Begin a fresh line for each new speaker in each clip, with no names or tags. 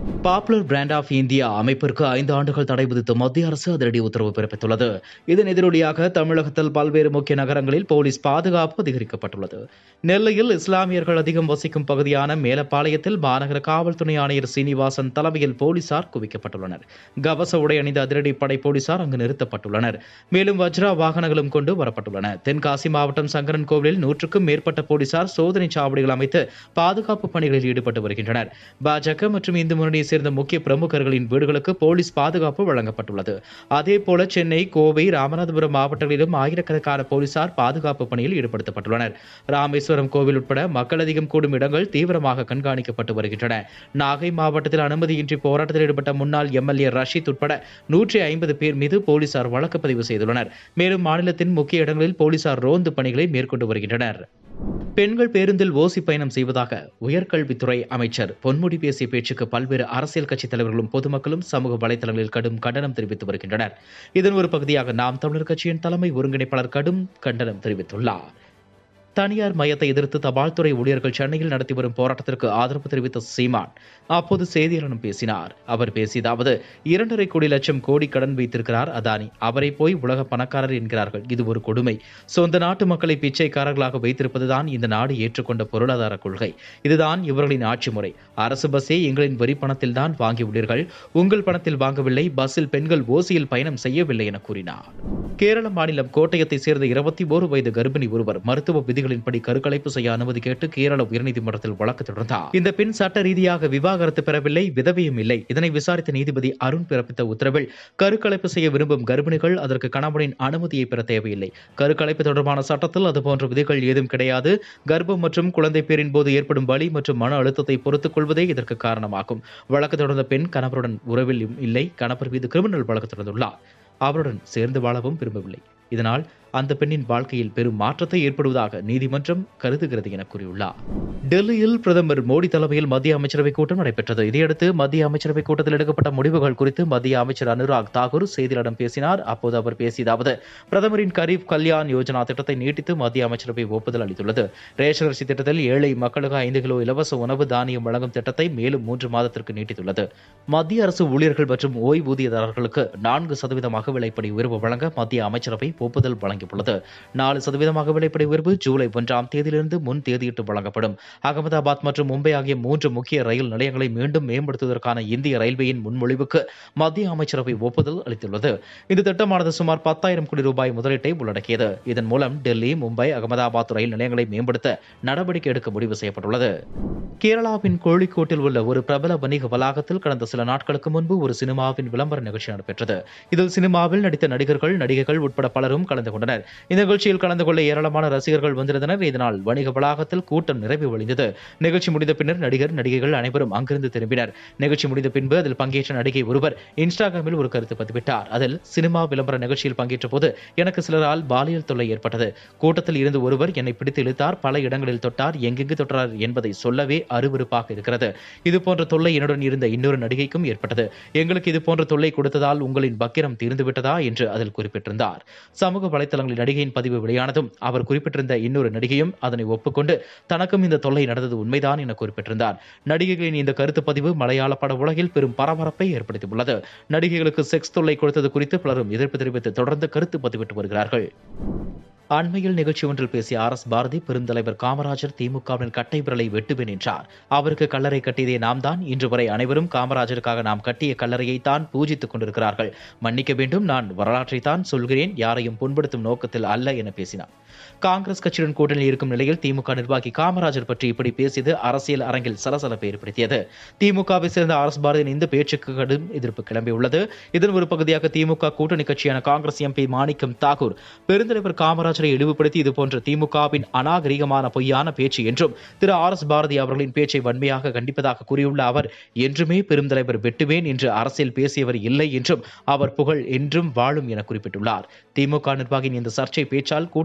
popular brand of India அமைப்பிற்கு ஐந்து ஆண்டுகள் தடை விதித்து மத்திய அரசு அதிரடி உத்தரவு பிறப்பித்துள்ளது இதன் எதிரொலியாக தமிழகத்தில் பல்வேறு முக்கிய நகரங்களில் போலீஸ் பாதுகாப்பு அதிகரிக்கப்பட்டுள்ளது நெல்லையில் இஸ்லாமியர்கள் அதிகம் வசிக்கும் பகுதியான மேலப்பாளையத்தில் மாநகர காவல்துறை ஆணையர் சீனிவாசன் தலைமையில் போலீசார் குவிக்கப்பட்டுள்ளனர் கவச உடை அணிந்த அதிரடி படை போலீசார் அங்கு நிறுத்தப்பட்டுள்ளனர் மேலும் வஜ்ரா வாகனங்களும் கொண்டு வரப்பட்டுள்ளன தென்காசி மாவட்டம் சங்கரன் கோவிலில் நூற்றுக்கும் மேற்பட்ட போலீசார் சோதனை சாவடிகள் அமைத்து பாதுகாப்பு பணிகளில் ஈடுபட்டு வருகின்றனர் பாஜக மற்றும் இந்து முன்னணியை சேர்ந்த முக்கிய பிரமுகர்களின் வீடுகளுக்கு போலீஸ் பாதுகாப்பு வழங்கப்பட்டுள்ளது அதே போல சென்னை கோவை ராமநாதபுரம் மாவட்டங்களிலும் ஆயிரக்கணக்கான போலீசார் பாதுகாப்பு பணியில் ஈடுபடுத்தப்பட்டுள்ளனர் ராமேஸ்வரம் கோவில் உட்பட மக்கள் அதிகம் கூடும் இடங்கள் தீவிரமாக கண்காணிக்கப்பட்டு வருகின்றன நாகை மாவட்டத்தில் அனுமதியின்றி போராட்டத்தில் ஈடுபட்ட முன்னாள் எம்எல்ஏ ரஷீத் உட்பட நூற்றி ஐம்பது பேர் மீது போலீசார் வழக்கு பதிவு செய்துள்ளனர் மேலும் மாநிலத்தின் முக்கிய இடங்களில் போலீசார் ரோந்து பணிகளை மேற்கொண்டு வருகின்றனர் பெண்கள் பேருந்தில் ஓசி பயணம் செய்வதாக உயர்கல்வித்துறை அமைச்சர் பொன்முடி பேசிய பேச்சுக்கு பல்வேறு அரசியல் கட்சித் தலைவர்களும் பொதுமக்களும் சமூக வலைதளங்களில் கடும் கண்டனம் தெரிவித்து வருகின்றனர் இதன் ஒரு பகுதியாக நாம் தமிழர் கட்சியின் தலைமை ஒருங்கிணைப்பாளர் கடும் கண்டனம் தெரிவித்துள்ளார் தனியார் மையத்தை எதிர்த்து தபால்துறை ஊழியர்கள் சென்னையில் நடத்தி வரும் போராட்டத்திற்கு ஆதரவு தெரிவித்த சீமான் அப்போது செய்தியாளரிடம் பேசினார் அவர் பேசியதாவது இரண்டரை கோடி லட்சம் கோடி கடன் வைத்திருக்கிறார் அதானி அவரை போய் உலக பணக்காரர் என்கிறார்கள் இது ஒரு கொடுமை சொந்த நாட்டு மக்களை பிச்சைக்காரர்களாக வைத்திருப்பதுதான் இந்த நாடு ஏற்றுக்கொண்ட பொருளாதார கொள்கை இதுதான் இவர்களின் ஆட்சி முறை அரசு பஸ்ஸே எங்களின் வரி பணத்தில் தான் வாங்கியுள்ளீர்கள் உங்கள் பணத்தில் வாங்கவில்லை பஸ்ஸில் பெண்கள் ஓசியில் பயணம் செய்யவில்லை என கூறினார் கேரள மாநிலம் கோட்டயத்தை சேர்ந்த இருபத்தி ஓரு வயது கர்ப்பிணி ஒருவர் மருத்துவ விதிகளின்படி கருக்கலைப்பு செய்ய அனுமதி கேட்டு கேரள உயர்நீதிமன்றத்தில் வழக்கு தொடர்ந்தார் இந்த பெண் சட்ட ரீதியாக விவாகரத்து பெறவில்லை விதவையும் இல்லை இதனை விசாரித்த நீதிபதி அருண் பிறப்பித்த உத்தரவில் கருக்கலைப்பு செய்ய விரும்பும் கர்ப்பிணிகள் அதற்கு கணவனின் அனுமதியை பெற தேவையில்லை கருக்கலைப்பு தொடர்பான சட்டத்தில் அதுபோன்ற விதிகள் ஏதும் கிடையாது கர்ப்பம் மற்றும் குழந்தை பேரின் போது ஏற்படும் வலி மற்றும் மன அழுத்தத்தை பொறுத்துக் கொள்வதே இதற்கு காரணமாகும் வழக்கு தொடர்ந்த பெண் கணவருடன் உறவில் இல்லை கணவர் மீது கிரிமினல் வழக்கு தொடர்ந்துள்ளார் அவருடன் சேர்ந்து வாழவும் விரும்பவில்லை இதனால் அந்த பெண்ணின் வாழ்க்கையில் பெரும் மாற்றத்தை ஏற்படுவதாக நீதிமன்றம் கருதுகிறது என கூறியுள்ளார் டெல்லியில் பிரதமர் மோடி தலைமையில் மத்திய அமைச்சரவை கூட்டம் நடைபெற்றது இதையடுத்து மத்திய அமைச்சரவை கூட்டத்தில் எடுக்கப்பட்ட முடிவுகள் குறித்து மத்திய அமைச்சர் அனுராக் தாக்கூர் செய்தியாளரிடம் பேசினார் அப்போது அவர் பேசியதாவது பிரதமரின் கரீப் கல்யாண் யோஜனா திட்டத்தை நீட்டித்து மத்திய அமைச்சரவை ஒப்புதல் அளித்துள்ளது ரேஷன் அரிசி திட்டத்தில் ஏழை மக்களுக்கு ஐந்து கிலோ இலவச உணவு தானியம் வழங்கும் திட்டத்தை மேலும் மூன்று மாதத்திற்கு நீட்டித்துள்ளது மத்திய அரசு ஊழியர்கள் மற்றும் ஓய்வூதியதாரர்களுக்கு நான்கு சதவீதம் அகவிலைப்படி உயர்வு வழங்க மத்திய அமைச்சரவை ஒப்புதல் வழங்கியுள்ளது நாலு சதவீதம் அகவிலைப்படி உயர்வு ஜூலை ஒன்றாம் தேதியிலிருந்து முன் தேதியிட்டு வழங்கப்படும் அகமதாபாத் மற்றும் மும்பை ஆகிய மூன்று முக்கிய ரயில் நிலையங்களை மீண்டும் மேம்படுத்துவதற்கான இந்திய ரயில்வேயின் முன்மொழிவுக்கு மத்திய அமைச்சரவை ஒப்புதல் அளித்துள்ளது இந்த திட்டமானது சுமார் பத்தாயிரம் கோடி ரூபாய் முதலீட்டை உள்ளடக்கியது இதன் மூலம் டெல்லி மும்பை அகமதாபாத் ரயில் நிலையங்களை மேம்படுத்த நடவடிக்கை எடுக்க முடிவு செய்யப்பட்டுள்ளது கேரளாவின் கோழிக்கோட்டில் உள்ள ஒரு பிரபல வணிக வளாகத்தில் கடந்த சில நாட்களுக்கு முன்பு ஒரு சினிமாவின் விளம்பர நிகழ்ச்சி நடைபெற்றது இதில் சினிமாவில் நடித்த நடிகர்கள் நடிகைகள் உட்பட பலரும் கலந்து கொண்டனர் இந்த நிகழ்ச்சியில் கலந்து கொள்ள ஏராளமான ரசிகர்கள் வந்திருந்தனர் இதனால் வணிக வளாகத்தில் கூட்டம் நிறைவு வழிந்தது நிகழ்ச்சி முடிந்த பின்னர் நடிகர் நடிகைகள் அனைவரும் அங்கிருந்து திரும்பினர் நிகழ்ச்சி முடிந்த பின்பு அதில் பங்கேற்ற நடிகை ஒருவர் இன்ஸ்டாகிராமில் ஒரு கருத்து பதிவிட்டார் அதில் சினிமா விளம்பர நிகழ்ச்சியில் பங்கேற்ற போது எனக்கு சிலரால் பாலியல் தொல்லை ஏற்பட்டது கூட்டத்தில் இருந்து ஒருவர் என்னை பிடித்து இழுத்தார் பல இடங்களில் தொட்டார் எங்கெங்கு தொட்டார் என்பதை சொல்லவே அருவருப்பாக இருக்கிறது இது போன்ற தொல்லை என்னுடன் இருந்த இன்னொரு நடிகைக்கும் ஏற்பட்டது எங்களுக்கு இது போன்ற தொல்லை கொடுத்ததால் உங்களின் பக்கிரம் தீர்ந்து விட்டதா என்று அதில் குறிப்பிட்டிருந்தார் சமூக வலைத்தளங்களில் நடிகையின் பதிவு வெளியானதும் அவர் குறிப்பிட்டிருந்த இன்னொரு நடிகையும் அதனை ஒப்புக்கொண்டு தனக்கும் இந்த தொல்லை நடந்தது உண்மைதான் என குறிப்பிட்டிருந்தார் நடிகைகளின் இந்த கருத்து பதிவு மலையாள பட உலகில் பெரும் பரபரப்பை ஏற்படுத்தியுள்ளது நடிகைகளுக்கு செக்ஸ் தொல்லை கொடுத்தது குறித்து பலரும் எதிர்ப்பு தெரிவித்து தொடர்ந்து கருத்து பதிவிட்டு வருகிறார்கள் அண்மையில் நிகழ்ச்சி ஒன்றில் பேசிய ஆர் எஸ் பாரதி பெருந்தலைவர் காமராஜர் திமுகவின் கட்டை விரலை வெட்டுவேன் என்றார் அவருக்கு கல்லறை கட்டியதே நாம் தான் இன்று வரை அனைவரும் காமராஜருக்காக நாம் கட்டிய கல்லறையை தான் பூஜித்துக் கொண்டிருக்கிறார்கள் மன்னிக்க வேண்டும் நான் வரலாற்றை தான் சொல்கிறேன் யாரையும் புண்படுத்தும் நோக்கத்தில் அல்ல என பேசினார் காங்கிரஸ் கட்சியுடன் கூட்டணியில் இருக்கும் நிலையில் திமுக நிர்வாகி காமராஜர் பற்றி இப்படி பேசியது அரசியல் அரங்கில் சலசலப்பை ஏற்படுத்தியது திமுகவை சேர்ந்த ஆர் எஸ் பாரதியின் இந்த பேச்சுக்கு கடும் எதிர்ப்பு கிளம்பியுள்ளது இதன் ஒரு பகுதியாக திமுக கூட்டணி கட்சியான காங்கிரஸ் எம்பி மாணிக்கம் தாக்கூர் பெருந்தலைவர் காமராஜரை இழிவுபடுத்தி இதுபோன்ற திமுகவின் அநாகரிகமான பொய்யான பேச்சு என்றும் திரு ஆர் எஸ் பாரதி அவர்களின் பேச்சை வன்மையாக கண்டிப்பதாக கூறியுள்ள அவர் என்றுமே பெருந்தலைவர் வெட்டுவேன் என்று அரசியல் பேசியவர் இல்லை என்றும் அவர் புகழ் என்றும் வாழும் என குறிப்பிட்டுள்ளார் திமுக நிர்வாகியின் இந்த சர்ச்சை பேச்சால் கூட்டணி கட்சிகளின்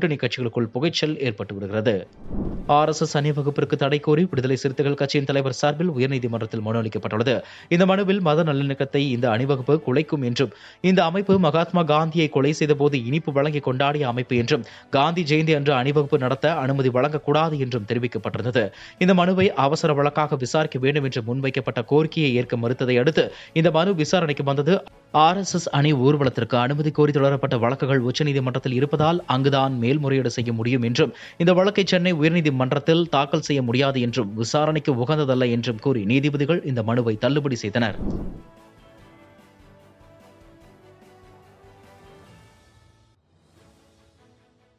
ரசிகர்களுக்குள் புகைச்சல் ஏற்பட்டு விடுகிறது ஆர்எஸ்எஸ் அணிவகுப்பிற்கு தடை கோரி விடுதலை சிறுத்தைகள் கட்சியின் தலைவர் சார்பில் உயர்நீதிமன்றத்தில் மனு அளிக்கப்பட்டுள்ளது இந்த மனுவில் மத நல்லிணக்கத்தை இந்த அணிவகுப்பு குலைக்கும் என்றும் இந்த அமைப்பு மகாத்மா காந்தியை கொலை செய்தபோது இனிப்பு வழங்கி கொண்டாடிய அமைப்பு என்றும் காந்தி ஜெயந்தி அன்று அணிவகுப்பு நடத்த அனுமதி வழங்கக்கூடாது என்றும் தெரிவிக்கப்பட்டிருந்தது இந்த மனுவை அவசர வழக்காக விசாரிக்க வேண்டும் என்று முன்வைக்கப்பட்ட கோரிக்கையை ஏற்க மறுத்ததை அடுத்து இந்த மனு விசாரணைக்கு வந்தது ஆர்எஸ்எஸ் அணி ஊர்வலத்திற்கு அனுமதி கோரி தொடரப்பட்ட வழக்குகள் உச்சநீதிமன்றத்தில் இருப்பதால் அங்குதான் மேல்முறையீடு செய்ய முடியும் என்றும் இந்த வழக்கை சென்னை உயர்நீதிமன்றத்தில் தாக்கல் செய்ய முடியாது என்றும் விசாரணைக்கு உகந்ததல்ல என்றும் கூறி நீதிபதிகள் இந்த மனுவை தள்ளுபடி செய்தனர்